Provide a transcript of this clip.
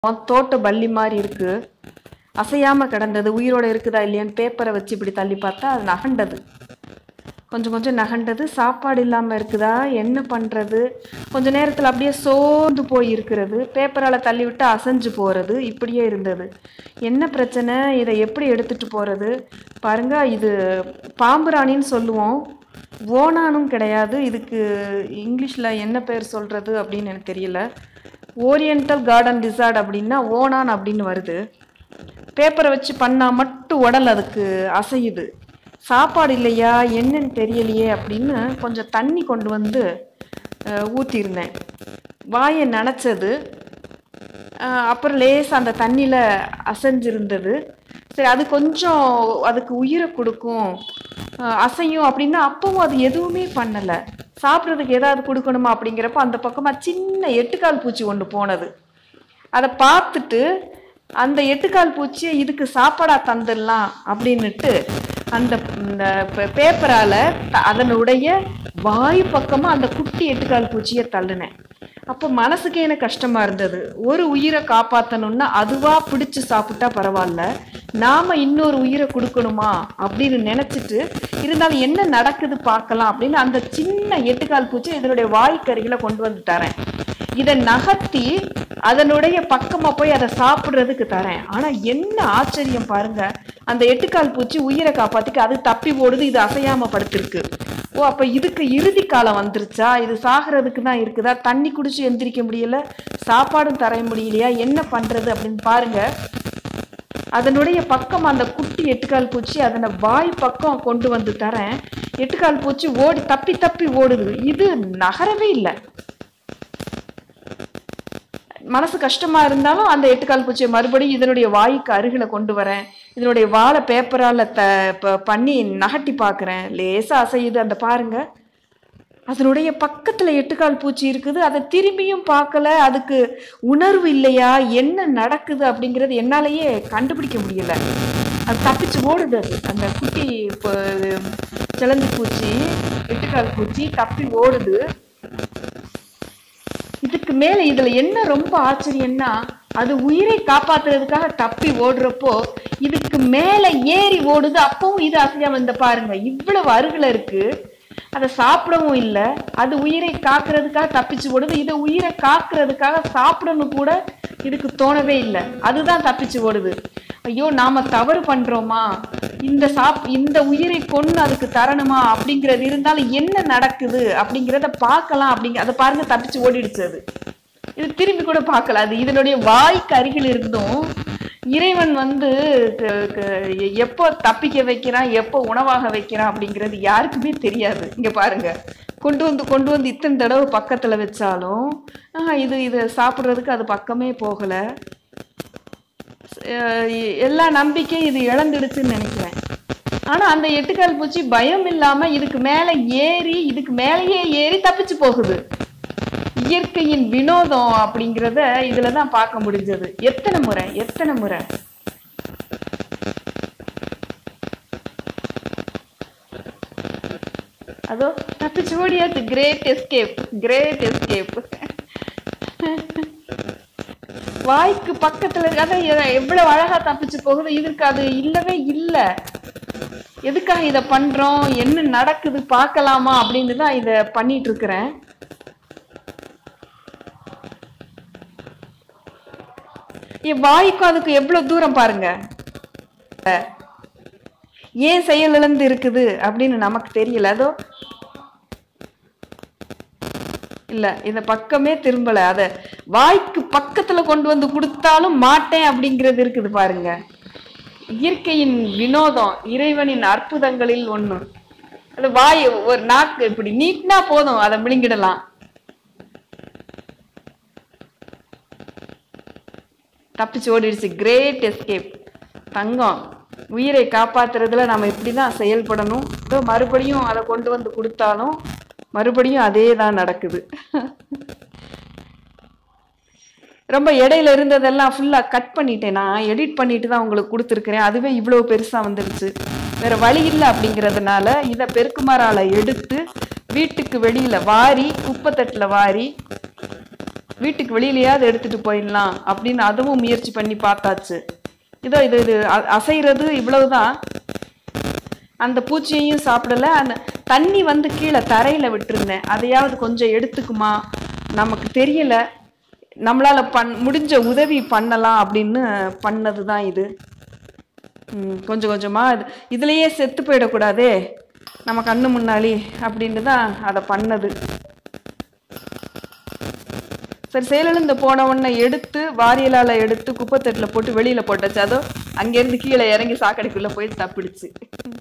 தோட்ட பல்லி மாதிரி இருக்கு அசையாம கிடந்தது உயிரோட இருக்குதா இல்லையான்னு பேப்பரை வச்சு இப்படி தள்ளி பார்த்தா அது நகண்டது கொஞ்சம் கொஞ்சம் நகண்டது சாப்பாடு இல்லாமல் இருக்குதா என்ன பண்ணுறது கொஞ்ச நேரத்தில் அப்படியே சோர்ந்து போய் இருக்கிறது பேப்பரால் தள்ளி விட்டு அசைஞ்சு போகிறது இப்படியே இருந்தது என்ன பிரச்சனை இதை எப்படி எடுத்துகிட்டு போகிறது பாருங்க இது பாம்புராணின்னு சொல்லுவோம் ஓனானும் கிடையாது இதுக்கு இங்கிலீஷில் என்ன பேர் சொல்கிறது அப்படின்னு எனக்கு தெரியல ஓரியண்டல் கார்டன் லிசார்ட் அப்படின்னா ஓனான் அப்படின்னு வருது பேப்பரை வச்சு பண்ணால் மட்டும் உடல் அதுக்கு அசையுது சாப்பாடு இல்லையா என்னன்னு தெரியலையே அப்படின்னு கொஞ்சம் தண்ணி கொண்டு வந்து அஹ், ஊத்தியிருந்தேன் வாயை நனைச்சது அஹ், அப்புறம் லேசாக அந்த தண்ணியில் அசைஞ்சிருந்தது சரி அது கொஞ்சம் அதுக்கு உயிரை கொடுக்கும் அஹ், அசையும் அப்படின்னா அப்பவும் அது எதுவுமே பண்ணலை சாப்பிட்றதுக்கு ஏதாவது கொடுக்கணுமா அப்படிங்கிறப்ப அந்த பக்கமாக சின்ன எட்டுக்கால் பூச்சி ஒன்று போனது அதை பார்த்துட்டு அந்த எட்டுக்கால் பூச்சியை இதுக்கு சாப்பாடா தந்துடலாம் அப்படின்னுட்டு அந்த இந்த பேப்பரால் அதனுடைய வாய் பக்கமாக அந்த குட்டி எட்டுக்கால் பூச்சியை தள்ளுனேன் அப்போ மனசுக்கே எனக்கு கஷ்டமா இருந்தது ஒரு உயிரை காப்பாற்றணும்னா அதுவா பிடிச்சு சாப்பிட்டா பரவாயில்ல நாம இன்னொரு உயிரை கொடுக்கணுமா அப்படின்னு நினைச்சிட்டு இருந்தாலும் என்ன நடக்குது பார்க்கலாம் அப்படின்னு அந்த சின்ன எட்டுக்கால் பூச்சி இதனுடைய வாய்க்கருகில கொண்டு வந்து தரேன் இதை நகர்த்தி அதனுடைய பக்கமா போய் அதை சாப்பிடுறதுக்கு தரேன் ஆனா என்ன ஆச்சரியம் பாருங்க அந்த எட்டுக்கால் பூச்சி உயிரை காப்பாத்திக்க அது தப்பி ஓடுது இது அசையாம படுத்திருக்கு ஓ அப்ப இதுக்கு இறுதி காலம் வந்துருச்சா இது சாகிறதுக்கு தான் இருக்குதா தண்ணி குடிச்சு எந்திரிக்க முடியல சாப்பாடும் தர முடியலையா என்ன பண்றது அப்படின்னு பாருங்க அதனுடைய பக்கம் அந்த குட்டி எட்டுக்கால் பூச்சி அதனை வாய் பக்கம் கொண்டு வந்து தரேன் எட்டுக்கால் பூச்சி ஓடி தப்பி தப்பி ஓடுது இது நகரவே இல்லை மனசு கஷ்டமா இருந்தாலும் அந்த எட்டுக்கால் பூச்சியை மறுபடியும் இதனுடைய வாய்க்கு அருகில கொண்டு வரேன் இதனுடைய வாழை பேப்பரால த ப- பண்ணி நகட்டி பார்க்குறேன் லேசா அசையுது அந்த பாருங்க அதனுடைய பக்கத்துல எட்டுக்கால் பூச்சி இருக்குது அதை திரும்பியும் பார்க்கல அதுக்கு உணர்வு இல்லையா என்ன நடக்குது அப்படிங்கிறது என்னாலேயே கண்டுபிடிக்க முடியல அது தப்பிச்சு ஓடுது அது அந்த குட்டி இப்போ, சிலந்தி பூச்சி எட்டுக்கால் பூச்சி தப்பி ஓடுது இதுக்கு மேல இதுல என்ன ரொம்ப ஆச்சரியம்னா அது உயிரை காப்பாத்துறதுக்காக தப்பி ஓடுறப்போ இதுக்கு மேல ஏறி ஓடுது அப்பவும் இது அசையாம இந்த பாருங்க இவ்வளவு அருகில இருக்கு அதை சாப்பிடவும் இல்லை அது உயிரை காக்குறதுக்காக தப்பிச்சு ஓடுது இதை உயிரை காக்குறதுக்காக சாப்பிடணும் கூட இதுக்கு தோணவே இல்லை அதுதான் தப்பிச்சு ஓடுது ஐயோ நாம தவறு பண்றோமா இந்த சாப் இந்த உயிரை கொன்னு அதுக்கு தரணுமா அப்படிங்கிறது இருந்தாலும் என்ன நடக்குது அப்படிங்கிறத பார்க்கலாம் அப்படிங்க அதை பாருங்க தப்பிச்சு ஓடிடுச்சு அது இது திரும்பி கூட பார்க்கல அது இதனுடைய வாய்க்கு அருகில் இருந்தும் இறைவன் வந்து க- க- எப்போ தப்பிக்க வைக்கிறான் எப்போ உணவாக வைக்கிறான் அப்படிங்கிறது யாருக்குமே தெரியாது இங்க பாருங்க கொண்டு வந்து கொண்டு வந்து இத்தனை தடவை பக்கத்துல வச்சாலும் ஆஹ், இது இது சாப்பிட்றதுக்கு அது பக்கமே போகல அஹ் எல்லா நம்பிக்கையும் இது இழந்துடுச்சுன்னு நினைக்கிறேன் ஆனா அந்த எட்டுக்கால் பூச்சி பயம் இல்லாம இதுக்கு மேல ஏறி இதுக்கு மேலேயே ஏறி தப்பிச்சு போகுது இயற்கையின் வினோதம் அப்படிங்கிறத இதுல தான் பார்க்க முடிஞ்சது எத்தனை முறை எத்தனை முறை அதோ தப்பிச்சு ஓடியாச்சு கிரேட் எஸ்கேப் கிரேட் எஸ்கேப் வாய்க்கு பக்கத்துல இருக்க- அதான் எ- எவ்வளவு அழகா தப்பிச்சு போகுது இதுக்கு அது இல்லவே இல்ல எதுக்காக இத பண்றோம் என்ன நடக்குது பார்க்கலாமா அப்படின்னு தான் இத பண்ணிட்டு இருக்கிறேன் என் வாய்க்கும் அதுக்கு எவ்வளவு தூரம் பாருங்க ஏன் செயல் இழந்து இருக்குது அப்படின்னு நமக்கு தெரியல அதோ இல்ல இந்த பக்கமே திரும்பல அத வாய்க்கு பக்கத்துல கொண்டு வந்து கொடுத்தாலும் மாட்டேன் அப்படிங்கிறது இருக்குது பாருங்க இயற்கையின் வினோதம் இறைவனின் அற்புதங்களில் ஒண்ணு அது வாய் ஒரு நாக்கு இப்படி நீட்னா போதும் அதை விழுங்கிடலாம் தப்பிச்சு ஓடிடுச்சு கிரேட் எஸ்கேப் தங்கம் உயிரை காப்பாத்துறதுல நம்ம இப்படிதான் செயல்படணும் இதோ மறுபடியும் அதை கொண்டு வந்து கொடுத்தாலும் மறுபடியும் அதே தான் நடக்குது ரொம்ப இடையில இருந்ததெல்லாம் ஃபுல்லாக கட் பண்ணிட்டேன் நான் எடிட் பண்ணிட்டு தான் உங்களுக்கு கொடுத்துருக்கிறேன் அதுவே இவ்வளோ பெருசாக வந்துடுச்சு வேற வழி இல்லை அப்படிங்கிறதுனால இதை பெருக்குமாறால எடுத்து வீட்டுக்கு வெளியில வாரி குப்பை தட்டில் வாரி வீட்டுக்கு வெளியிலயாவது எடுத்துட்டு போயிடலாம் அப்படின்னு அதுவும் முயற்சி பண்ணி பார்த்தாச்சு இதோ இது இது அ- அசைறது இவ்வளவுதான் அந்த பூச்சியையும் சாப்பிடல அந்த தண்ணி வந்து கீழே தரையில விட்டுருந்தேன் அதையாவது கொஞ்சம் எடுத்துக்குமா நமக்கு தெரியல நம்மளால பண் முடிஞ்ச உதவி பண்ணலாம் அப்படின்னு பண்ணது தான் இது ம், கொஞ்சம் கொஞ்சமா இது இதுலயே செத்து போயிடக்கூடாதே நம்ம கண்ணு முன்னாடி அப்படின்னு தான் அதை பண்ணது சரி செயலிழந்து போன உடனே எடுத்து வாரியலால எடுத்து குப்பைத்தட்டில் போட்டு வெளியில போட்டாச்சு அதோ அங்கேருந்து கீழே இறங்கி சாக்கடைக்குள்ள போய் தப்பிடுச்சு